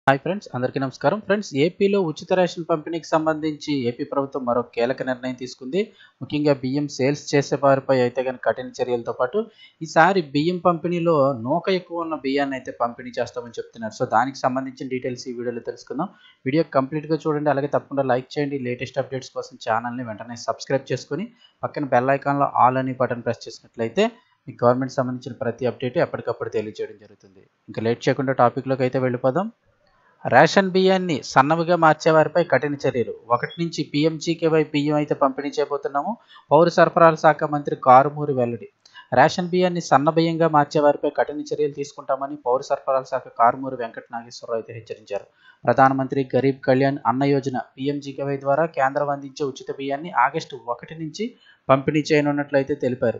hi friends అందరికీ నమస్కారం friends ఏపీలో ఉచిత రేషన్ పంపిణీకి సంబంధించి ఏపీ ప్రభుత్వం మరో కీలక నిర్ణయం తీసుకుంది ముఖ్యంగా బియ్యం సేల్స్ చేసే వారిపై అయితే కనుక కఠిన చర్యలతో పాటు ఈసారి బియ్యం పంపిణీలో నూక ఎక్కువ ఉన్న బియ్యాన్ని అయితే పంపిణీ చేస్తామని చెప్తున్నారు సో దానికి సంబంధించిన డీటెయిల్స్ ఈ వీడియోలో తెలుసుకుందాం వీడియో కంప్లీట్గా చూడండి అలాగే తప్పకుండా లైక్ చేయండి లేటెస్ట్ అప్డేట్స్ కోసం ఛానల్ని వెంటనే సబ్స్క్రైబ్ చేసుకుని పక్కన బెల్ ఐకాన్లో ఆల్ అని బటన్ ప్రెస్ చేసినట్లయితే మీకు గవర్నమెంట్ సంబంధించిన ప్రతి అప్డేట్ ఎప్పటికప్పుడు తెలియజేయడం జరుగుతుంది ఇంకా లేట్ చేయకుండా టాపిక్లోకి అయితే వెళ్ళిపోదాం రేషన్ బియ్యాన్ని సన్నవిగా మార్చేవారిపై కఠిన చర్యలు ఒకటి నుంచి పీఎంజీకేవై బియ్యం అయితే పంపిణీ చేయబోతున్నాము పౌర సరఫరాల శాఖ మంత్రి కారుమూరి వెల్లడి రేషన్ బియ్యాన్ని సన్న బియ్యంగా మార్చేవారిపై కఠిన చర్యలు తీసుకుంటామని పౌర సరఫరాల శాఖ కారుమూరి వెంకట నాగేశ్వరరావు అయితే హెచ్చరించారు ప్రధానమంత్రి గరీబ్ కళ్యాణ్ అన్న యోజన పీఎంజీకేవై ద్వారా కేంద్రం అందించే ఉచిత బియ్యాన్ని ఆగస్టు ఒకటి నుంచి పంపిణీ చేయనున్నట్లయితే తెలిపారు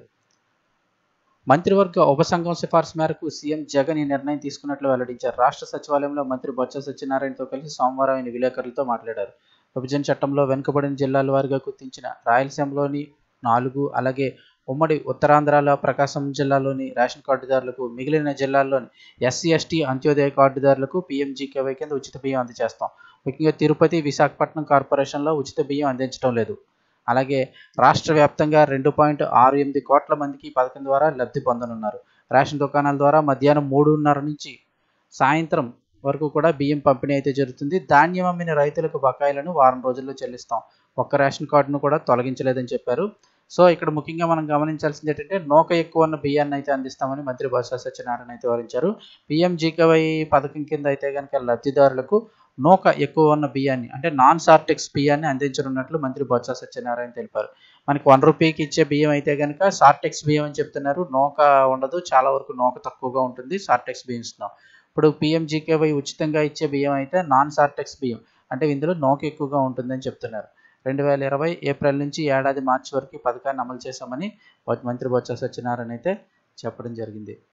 మంత్రివర్గ ఉపసంఘం సిఫార్సు మేరకు సీఎం జగన్ ఈ నిర్ణయం తీసుకున్నట్లు వెల్లడించారు రాష్ట్ర సచివాలయంలో మంత్రి బొత్స సత్యనారాయణతో కలిసి సోమవారం ఆయన విలేకరులతో మాట్లాడారు విభజన చట్టంలో వెనుకబడిన జిల్లాల వారిగా గుర్తించిన రాయలసీమలోని నాలుగు అలాగే ఉమ్మడి ఉత్తరాంధ్రలో ప్రకాశం జిల్లాలోని రేషన్ కార్డుదారులకు మిగిలిన జిల్లాల్లోని ఎస్సీ ఎస్టీ అంత్యోదయ కార్డుదారులకు పీఎంజీకేవై కింద ఉచిత బియ్యం అందజేస్తాం ముఖ్యంగా తిరుపతి విశాఖపట్నం కార్పొరేషన్లో ఉచిత బియ్యం అందించడం లేదు అలాగే రాష్ట్ర వ్యాప్తంగా రెండు పాయింట్ ఆరు ఎనిమిది కోట్ల మందికి ఈ పథకం ద్వారా లబ్ధి పొందనున్నారు రేషన్ దుకాణాల ద్వారా మధ్యాహ్నం మూడున్నర నుంచి సాయంత్రం వరకు కూడా బియ్యం పంపిణీ అయితే జరుగుతుంది ధాన్యం అమ్మిన రైతులకు బకాయిలను వారం రోజుల్లో చెల్లిస్తాం ఒక్క రేషన్ కార్డును కూడా తొలగించలేదని చెప్పారు సో ఇక్కడ ముఖ్యంగా మనం గమనించాల్సింది ఏంటంటే నూక ఎక్కువ ఉన్న బియ్యాన్ని అయితే అందిస్తామని మంత్రి బొత్స సత్యనారాయణ అయితే వివరించారు పిఎంజీకేవై పథకం కింద అయితే కనుక లబ్ధిదారులకు నూక ఎక్కువ ఉన్న బియ్యాన్ని అంటే నాన్ సార్టెక్స్ బియ్యాన్ని అందించనున్నట్లు మంత్రి బొత్స సత్యనారాయణ తెలిపారు మనకి వన్ రూపీకి ఇచ్చే బియ్యం అయితే కనుక సార్టెక్స్ బియ్యం అని చెప్తున్నారు నూక ఉండదు చాలా వరకు నూక తక్కువగా ఉంటుంది సార్టెక్స్ బియ్యం ఇస్తున్నాం ఇప్పుడు పిఎంజీకేవై ఉచితంగా ఇచ్చే బియ్యం అయితే నాన్ సార్టెక్స్ బియ్యం అంటే ఇందులో నూక ఎక్కువగా ఉంటుందని చెప్తున్నారు రెండు వేల ఇరవై ఏప్రిల్ నుంచి ఏడాది మార్చి వరకు ఈ పథకాన్ని అమలు చేశామని మంత్రి బొత్స సత్యనారాయణ అయితే చెప్పడం జరిగింది